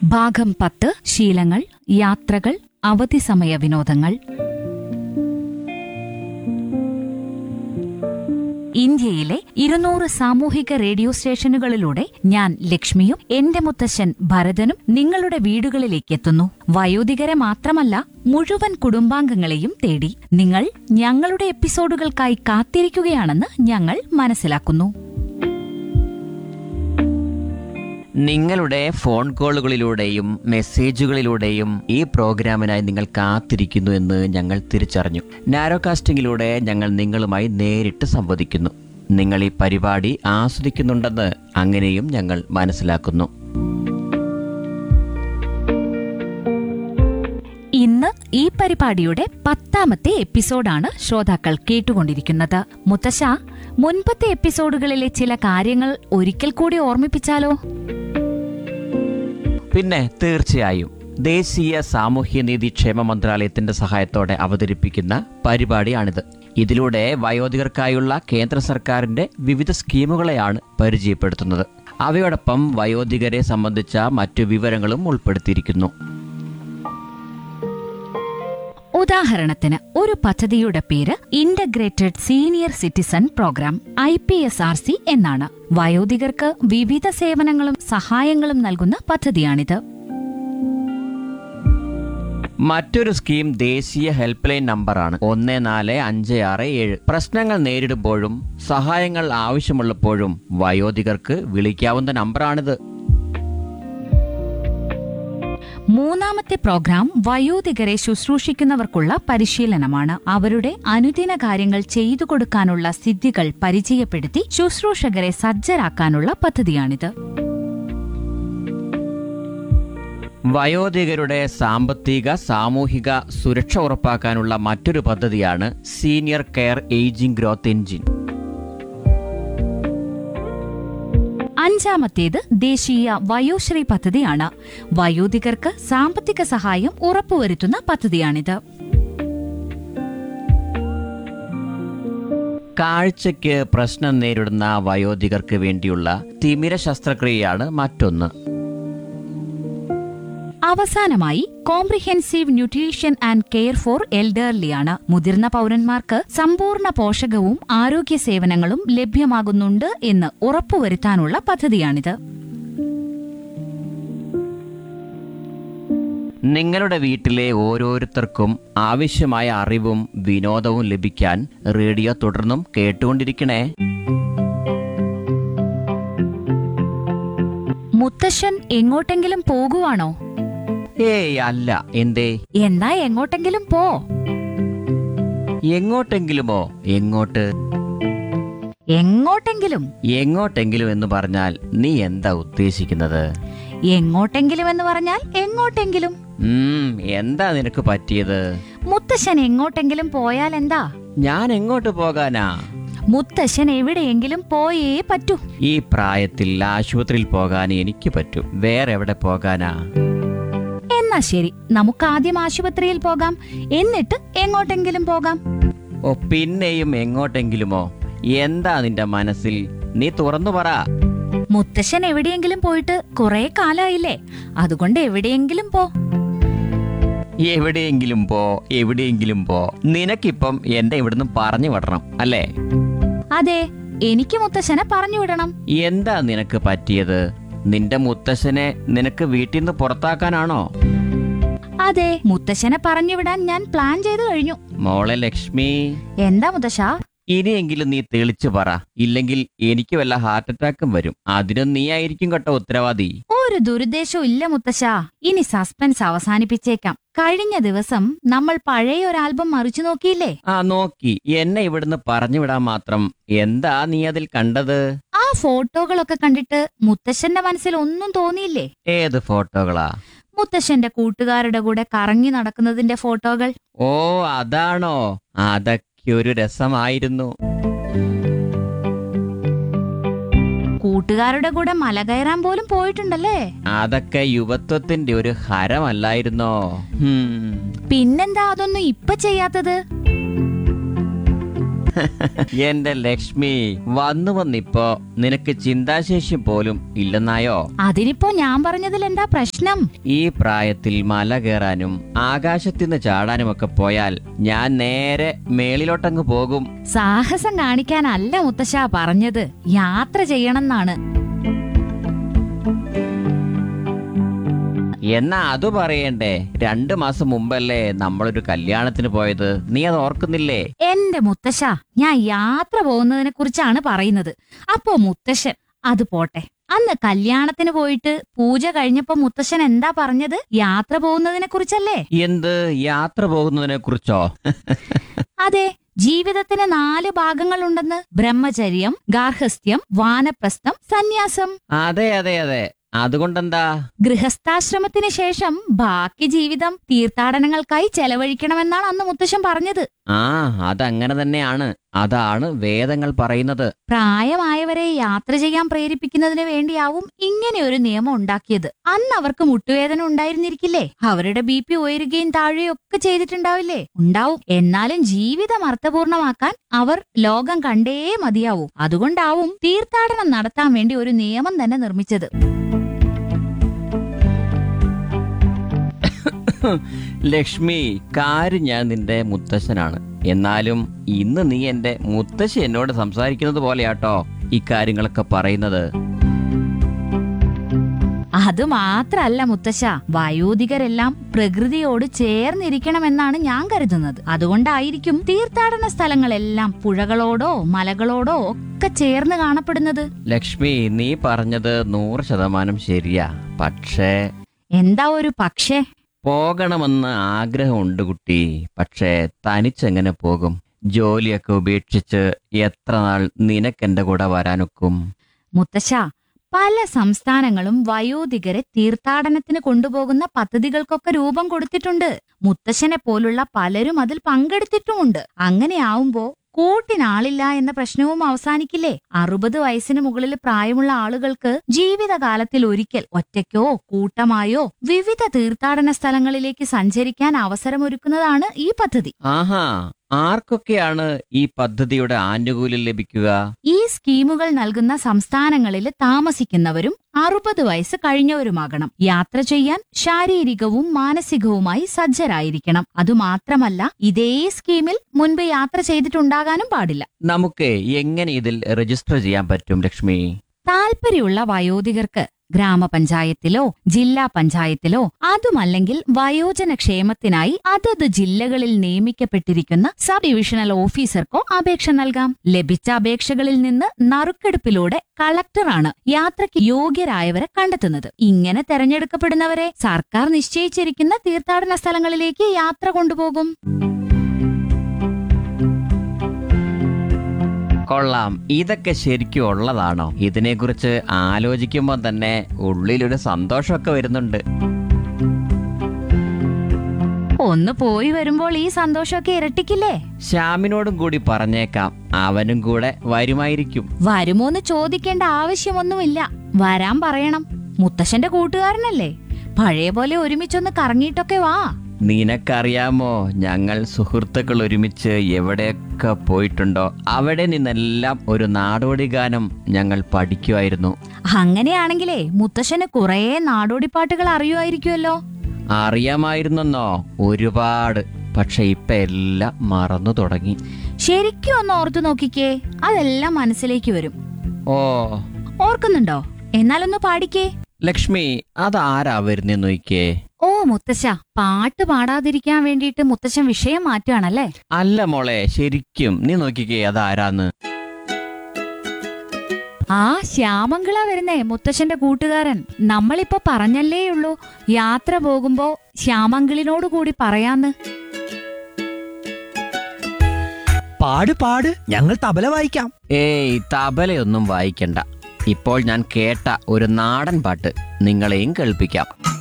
ഭാഗം പത്ത് ശീലങ്ങൾ യാത്രകൾ അവധി സമയ വിനോദങ്ങൾ ഇന്ത്യയിലെ ഇരുന്നൂറ് സാമൂഹിക റേഡിയോ സ്റ്റേഷനുകളിലൂടെ ഞാൻ ലക്ഷ്മിയും എന്റെ മുത്തശ്ശൻ ഭരതനും നിങ്ങളുടെ വീടുകളിലേക്ക് എത്തുന്നു വയോധികരെ മാത്രമല്ല മുഴുവൻ കുടുംബാംഗങ്ങളെയും തേടി നിങ്ങൾ ഞങ്ങളുടെ എപ്പിസോഡുകൾക്കായി കാത്തിരിക്കുകയാണെന്ന് ഞങ്ങൾ മനസ്സിലാക്കുന്നു നിങ്ങളുടെ ഫോൺ കോളുകളിലൂടെയും മെസ്സേജുകളിലൂടെയും ഈ പ്രോഗ്രാമിനായി നിങ്ങൾ കാത്തിരിക്കുന്നു എന്ന് ഞങ്ങൾ തിരിച്ചറിഞ്ഞു നാരോ കാസ്റ്റിംഗിലൂടെ ഞങ്ങൾ നിങ്ങളുമായി നേരിട്ട് സംവദിക്കുന്നു നിങ്ങൾ ഈ പരിപാടി ആസ്വദിക്കുന്നുണ്ടെന്ന് അങ്ങനെയും ഞങ്ങൾ മനസ്സിലാക്കുന്നു ഇന്ന് ഈ പരിപാടിയുടെ പത്താമത്തെ എപ്പിസോഡാണ് ശ്രോതാക്കൾ കേട്ടുകൊണ്ടിരിക്കുന്നത് മുത്തശ്ശ മുൻപത്തെ എപ്പിസോഡുകളിലെ ചില കാര്യങ്ങൾ ഒരിക്കൽ കൂടി ഓർമ്മിപ്പിച്ചാലോ പിന്നെ തീർച്ചയായും ദേശീയ സാമൂഹ്യനീതി ക്ഷേമ മന്ത്രാലയത്തിന്റെ സഹായത്തോടെ അവതരിപ്പിക്കുന്ന പരിപാടിയാണിത് ഇതിലൂടെ വയോധികർക്കായുള്ള കേന്ദ്ര സർക്കാരിന്റെ വിവിധ സ്കീമുകളെയാണ് പരിചയപ്പെടുത്തുന്നത് അവയോടൊപ്പം വയോധികരെ സംബന്ധിച്ച മറ്റു വിവരങ്ങളും ഉൾപ്പെടുത്തിയിരിക്കുന്നു ഉദാഹരണത്തിന് ഒരു പദ്ധതിയുടെ പേര് integrated senior citizen program I P S R C എന്നാണ് വയോധികർക്ക് വിവിധ സേവനങ്ങളും സഹായങ്ങളും നൽകുന്ന പദ്ധതിയാണിത് മറ്റൊരു സ്കീം ദേശീയ ഹെൽപ്പ് ലൈൻ നമ്പറാണ് ഒന്ന് നാല് അഞ്ച് ആറ് ഏഴ് പ്രശ്നങ്ങൾ നേരിടുമ്പോഴും സഹായങ്ങൾ ആവശ്യമുള്ളപ്പോഴും വയോധികർക്ക് വിളിക്കാവുന്ന നമ്പറാണിത് മൂന്നാമത്തെ പ്രോഗ്രാം വയോധികരെ ശുശ്രൂഷിക്കുന്നവർക്കുള്ള പരിശീലനമാണ് അവരുടെ അനുദിന കാര്യങ്ങൾ ചെയ്തു കൊടുക്കാനുള്ള സിദ്ധികൾ പരിചയപ്പെടുത്തി ശുശ്രൂഷകരെ സജ്ജരാക്കാനുള്ള പദ്ധതിയാണിത് വയോധികരുടെ സാമ്പത്തിക സാമൂഹിക സുരക്ഷ ഉറപ്പാക്കാനുള്ള മറ്റൊരു പദ്ധതിയാണ് senior care ageing growth engine അഞ്ചാമത്തേത് ദേശീയ വയോശ്രീ പദ്ധതിയാണ് വയോധികർക്ക് സാമ്പത്തിക സഹായം ഉറപ്പുവരുത്തുന്ന പദ്ധതിയാണിത് കാഴ്ചയ്ക്ക് പ്രശ്നം നേരിടുന്ന വയോധികർക്ക് വേണ്ടിയുള്ള തിമിര ശസ്ത്രക്രിയയാണ് മറ്റൊന്ന് അവസാനമായി comprehensive nutrition and care for എൽഡർലിയാണ് മുതിർന്ന പൗരന്മാർക്ക് സമ്പൂർണ്ണ പോഷകവും ആരോഗ്യ സേവനങ്ങളും ലഭ്യമാകുന്നുണ്ട് എന്ന് ഉറപ്പുവരുത്താനുള്ള പദ്ധതിയാണിത് നിങ്ങളുടെ വീട്ടിലെ ഓരോരുത്തർക്കും ആവശ്യമായ അറിവും വിനോദവും ലഭിക്കാൻ റേഡിയോ തുടർന്നും കേട്ടുകൊണ്ടിരിക്കണേ മുത്തശ്ശൻ എങ്ങോട്ടെങ്കിലും പോകുവാണോ ഏയ് അല്ല എന്തേ എന്നാ എങ്ങോട്ടെങ്കിലും പോ എങ്ങോട്ടെങ്കിലുമോ എങ്ങോട്ട് എങ്ങോട്ടെങ്കിലും എങ്ങോട്ടെങ്കിലും എന്ന് പറഞ്ഞാൽ നീ എന്താ ഉദ്ദേശിക്കുന്നത് എങ്ങോട്ടെങ്കിലും എന്ന് പറഞ്ഞാൽ എങ്ങോട്ടെങ്കിലും ഉം എന്താ നിനക്ക് പറ്റിയത് മുത്തശ്ശൻ എങ്ങോട്ടെങ്കിലും പോയാൽ എന്താ ഞാൻ എങ്ങോട്ട് പോകാനാ മുത്തശ്ശൻ എവിടെയെങ്കിലും പോയേ പറ്റൂ ഈ പ്രായത്തിൽ ആശുപത്രിയിൽ പോകാൻ എനിക്ക് പറ്റും വേറെ എവിടെ പോകാനാ എന്നാ ശരി നമുക്ക് ആദ്യം ആശുപത്രിയിൽ പോകാം എന്നിട്ട് എങ്ങോട്ടെങ്കിലും പോകാം ഓ പിന്നെയും എങ്ങോട്ടെങ്കിലുമോ എന്താ നിന്റെ മനസ്സിൽ നീ തുറന്നു പറ മുത്തശ്ശൻ എവിടെയെങ്കിലും പോയിട്ട് കുറെ കാലായില്ലേ അതുകൊണ്ട് എവിടെയെങ്കിലും പോ എവിടെയെങ്കിലും പോ എവിടെയെങ്കിലും പോ നിനക്കിപ്പം എന്റെ ഇവിടുന്ന് പറഞ്ഞു വിടണം അല്ലേ അതെ എനിക്ക് മുത്തശ്ശനെ പറഞ്ഞു വിടണം എന്താ നിനക്ക് പറ്റിയത് നിന്റെ മുത്തശ്ശനെ നിനക്ക് വീട്ടിൽ നിന്ന് പുറത്താക്കാനാണോ അതെ മുത്തശ്ശനെ പറഞ്ഞു വിടാൻ ഞാൻ പ്ലാൻ ചെയ്തു കഴിഞ്ഞു മോളെ ലക്ഷ്മി എന്താ മുത്തശ്ശ ഇനിയെങ്കിലും നീ തെളിച്ചു പറ ഇല്ലെങ്കിൽ എനിക്ക് വല്ല ഹാർട്ട് അറ്റാക്കും വരും അതിനും നീ ആയിരിക്കും കേട്ടോ ഉത്തരവാദി ഒരു ദുരുദ്ദേശവും ഇല്ല മുത്തശ്ശ ഇനി സസ്പെൻസ് അവസാനിപ്പിച്ചേക്കാം കഴിഞ്ഞ ദിവസം നമ്മൾ പഴയ ഒരു ആൽബം മറിച്ചു നോക്കിയില്ലേ ആ നോക്കി എന്നെ ഇവിടുന്ന് പറഞ്ഞു വിടാൻ മാത്രം എന്താ നീ അതിൽ കണ്ടത് ആ ഫോട്ടോകളൊക്കെ കണ്ടിട്ട് മുത്തശ്ശന്റെ മനസ്സിൽ ഒന്നും തോന്നിയില്ലേ ഏത് ഫോട്ടോകളാ മുത്തശ്ശന്റെ കൂട്ടുകാരുടെ കൂടെ കറങ്ങി നടക്കുന്നതിന്റെ ഫോട്ടോകൾ ഓ അതാണോ അതൊക്കെ ഒരു രസമായിരുന്നു കൂട്ടുകാരുടെ കൂടെ മല കയറാൻ പോലും പോയിട്ടുണ്ടല്ലേ അതൊക്കെ യുവത്വത്തിന്റെ ഒരു ഹരമല്ലായിരുന്നോ ഹും. പിന്നെന്താ അതൊന്നും ഇപ്പൊ ചെയ്യാത്തത് എന്റെ ലക്ഷ്മി വന്നു വന്നിപ്പോ നിനക്ക് ചിന്താശേഷി പോലും ഇല്ലെന്നായോ അതിനിപ്പോ ഞാൻ പറഞ്ഞതിൽ എന്താ പ്രശ്നം ഈ പ്രായത്തിൽ മല കയറാനും ആകാശത്തിന്ന് ചാടാനുമൊക്കെ പോയാൽ ഞാൻ നേരെ മേളിലോട്ടങ്ങ് പോകും സാഹസം കാണിക്കാനല്ല മുത്തശ്ശ പറഞ്ഞത് യാത്ര ചെയ്യണമെന്നാണ് എന്നാ അത് പറയണ്ടേ രണ്ടു മാസം മുമ്പല്ലേ നമ്മളൊരു കല്യാണത്തിന് പോയത് നീ അത് ഓർക്കുന്നില്ലേ എന്റെ മുത്തശ്ശ ഞാൻ യാത്ര പോകുന്നതിനെ കുറിച്ചാണ് പറയുന്നത് അപ്പോ മുത്തശ്ശൻ അത് പോട്ടെ അന്ന് കല്യാണത്തിന് പോയിട്ട് പൂജ കഴിഞ്ഞപ്പോ മുത്തശ്ശൻ എന്താ പറഞ്ഞത് യാത്ര പോകുന്നതിനെ കുറിച്ചല്ലേ എന്ത് യാത്ര പോകുന്നതിനെ കുറിച്ചോ അതെ ജീവിതത്തിന് നാല് ഭാഗങ്ങളുണ്ടെന്ന് ബ്രഹ്മചര്യം ഗാർഹസ്ഥ്യം വാനപ്രസ്ഥം സന്യാസം അതെ അതെ അതെ അതുകൊണ്ടെന്താ ഗൃഹസ്ഥാശ്രമത്തിന് ശേഷം ബാക്കി ജീവിതം തീർത്ഥാടനങ്ങൾക്കായി ചെലവഴിക്കണമെന്നാണ് അന്ന് മുത്തശ്ശൻ പറഞ്ഞത് ആ അതങ്ങനെ തന്നെയാണ് അതാണ് വേദങ്ങൾ പറയുന്നത് പ്രായമായവരെ യാത്ര ചെയ്യാൻ പ്രേരിപ്പിക്കുന്നതിന് വേണ്ടിയാവും ഇങ്ങനെ ഒരു നിയമം ഉണ്ടാക്കിയത് അന്ന് അവർക്ക് മുട്ടുവേദന ഉണ്ടായിരുന്നിരിക്കില്ലേ അവരുടെ ബി പി ഉയരുകയും താഴുകയും ഒക്കെ ചെയ്തിട്ടുണ്ടാവില്ലേ ഉണ്ടാവും എന്നാലും ജീവിതം അർത്ഥപൂർണമാക്കാൻ അവർ ലോകം കണ്ടേ മതിയാവൂ അതുകൊണ്ടാവും തീർത്ഥാടനം നടത്താൻ വേണ്ടി ഒരു നിയമം തന്നെ നിർമ്മിച്ചത് ലക്ഷ്മി കാര്യം ഞാൻ നിന്റെ മുത്തശ്ശനാണ് എന്നാലും ഇന്ന് നീ എന്റെ മുത്തശ്ശി എന്നോട് സംസാരിക്കുന്നത് പോലെയാട്ടോ ഇക്കാര്യങ്ങളൊക്കെ പറയുന്നത് അത് മാത്രല്ല മുത്തശ്ശ വയോധികരെല്ലാം പ്രകൃതിയോട് ചേർന്നിരിക്കണമെന്നാണ് ഞാൻ കരുതുന്നത് അതുകൊണ്ടായിരിക്കും തീർത്ഥാടന സ്ഥലങ്ങളെല്ലാം പുഴകളോടോ മലകളോടോ ഒക്കെ ചേർന്ന് കാണപ്പെടുന്നത് ലക്ഷ്മി നീ പറഞ്ഞത് നൂറ് ശതമാനം ശരിയാ പക്ഷേ എന്താ ഒരു പക്ഷേ പോകണമെന്ന് ആഗ്രഹമുണ്ട് കുട്ടി പക്ഷേ തനിച്ചെങ്ങനെ പോകും ജോലിയൊക്കെ ഉപേക്ഷിച്ച് എത്ര നാൾ നിനക്കെന്റെ കൂടെ വരാനൊക്കും മുത്തശ്ശ പല സംസ്ഥാനങ്ങളും വയോധികരെ തീർത്ഥാടനത്തിന് കൊണ്ടുപോകുന്ന പദ്ധതികൾക്കൊക്കെ രൂപം കൊടുത്തിട്ടുണ്ട് മുത്തശ്ശനെ പോലുള്ള പലരും അതിൽ പങ്കെടുത്തിട്ടുമുണ്ട് അങ്ങനെയാവുമ്പോ കൂട്ടിനാളില്ല എന്ന പ്രശ്നവും അവസാനിക്കില്ലേ അറുപത് വയസ്സിന് മുകളിൽ പ്രായമുള്ള ആളുകൾക്ക് ജീവിതകാലത്തിൽ ഒരിക്കൽ ഒറ്റയ്ക്കോ കൂട്ടമായോ വിവിധ തീർത്ഥാടന സ്ഥലങ്ങളിലേക്ക് സഞ്ചരിക്കാൻ അവസരമൊരുക്കുന്നതാണ് ഈ പദ്ധതി ആഹാ ആർക്കൊക്കെയാണ് ഈ പദ്ധതിയുടെ ആനുകൂല്യം ലഭിക്കുക ഈ സ്കീമുകൾ നൽകുന്ന സംസ്ഥാനങ്ങളിൽ താമസിക്കുന്നവരും അറുപത് വയസ്സ് കഴിഞ്ഞവരുമാകണം യാത്ര ചെയ്യാൻ ശാരീരികവും മാനസികവുമായി സജ്ജരായിരിക്കണം അതുമാത്രമല്ല ഇതേ സ്കീമിൽ മുൻപ് യാത്ര ചെയ്തിട്ടുണ്ടാകാനും പാടില്ല നമുക്ക് എങ്ങനെ ഇതിൽ രജിസ്റ്റർ ചെയ്യാൻ പറ്റും ലക്ഷ്മി താല്പര്യമുള്ള വയോധികർക്ക് ഗ്രാമപഞ്ചായത്തിലോ ജില്ലാ പഞ്ചായത്തിലോ അതുമല്ലെങ്കിൽ വയോജന ക്ഷേമത്തിനായി അതത് ജില്ലകളിൽ നിയമിക്കപ്പെട്ടിരിക്കുന്ന സബ് ഡിവിഷണൽ ഓഫീസർക്കോ അപേക്ഷ നൽകാം ലഭിച്ച അപേക്ഷകളിൽ നിന്ന് നറുക്കെടുപ്പിലൂടെ കളക്ടറാണ് യാത്രയ്ക്ക് യോഗ്യരായവരെ കണ്ടെത്തുന്നത് ഇങ്ങനെ തെരഞ്ഞെടുക്കപ്പെടുന്നവരെ സർക്കാർ നിശ്ചയിച്ചിരിക്കുന്ന തീർത്ഥാടന സ്ഥലങ്ങളിലേക്ക് യാത്ര കൊണ്ടുപോകും കൊള്ളാം ഇതൊക്കെ ശരിക്കും ഉള്ളതാണോ ഇതിനെക്കുറിച്ച് ആലോചിക്കുമ്പോൾ തന്നെ ഉള്ളിലൊരു സന്തോഷമൊക്കെ വരുന്നുണ്ട് ഒന്ന് പോയി വരുമ്പോൾ ഈ സന്തോഷമൊക്കെ ഇരട്ടിക്കില്ലേ ശ്യാമിനോടും കൂടി പറഞ്ഞേക്കാം അവനും കൂടെ വരുമായിരിക്കും വരുമോന്ന് ചോദിക്കേണ്ട ആവശ്യമൊന്നുമില്ല വരാൻ പറയണം മുത്തശ്ശന്റെ കൂട്ടുകാരനല്ലേ പഴയ പോലെ ഒരുമിച്ചൊന്ന് കറങ്ങിയിട്ടൊക്കെ വാ നിനക്കറിയാമോ ഞങ്ങൾ സുഹൃത്തുക്കൾ ഒരുമിച്ച് എവിടെയൊക്കെ പോയിട്ടുണ്ടോ അവിടെ നിന്നെല്ലാം ഒരു നാടോടി ഗാനം ഞങ്ങൾ പഠിക്കുമായിരുന്നു അങ്ങനെയാണെങ്കിലേ മുത്തശ്ശന് കുറേ നാടോടിപ്പാട്ടുകൾ അറിയുമായിരിക്കുമല്ലോ അറിയാമായിരുന്നെന്നോ ഒരുപാട് പക്ഷെ ഇപ്പൊ എല്ലാം മറന്നു തുടങ്ങി ശരിക്കും ഒന്ന് ഓർത്തു നോക്കിക്കേ അതെല്ലാം മനസ്സിലേക്ക് വരും ഓ ഓർക്കുന്നുണ്ടോ എന്നാലൊന്ന് പാടിക്കേ ലക്ഷ്മി അതാരാ വരുന്നേ നോക്കിയേ ഓ മുത്തശ്ശ പാട്ട് പാടാതിരിക്കാൻ വേണ്ടിയിട്ട് മുത്തശ്ശൻ വിഷയം മാറ്റുകയാണല്ലേ അല്ല മോളെ ശരിക്കും നീ നോക്കിക്കേ അതാരാന്ന് ആ ശ്യാമങ്കിള വരുന്നേ മുത്തശ്ശന്റെ കൂട്ടുകാരൻ നമ്മളിപ്പോ പറഞ്ഞല്ലേ ഉള്ളൂ യാത്ര പോകുമ്പോ ശ്യാമങ്കിളിനോട് കൂടി പറയാന്ന് പാട് പാട് ഞങ്ങൾ തബല വായിക്കാം ഏയ് തബലയൊന്നും വായിക്കണ്ട ഇപ്പോൾ ഞാൻ കേട്ട ഒരു നാടൻ പാട്ട് നിങ്ങളെയും കേൾപ്പിക്കാം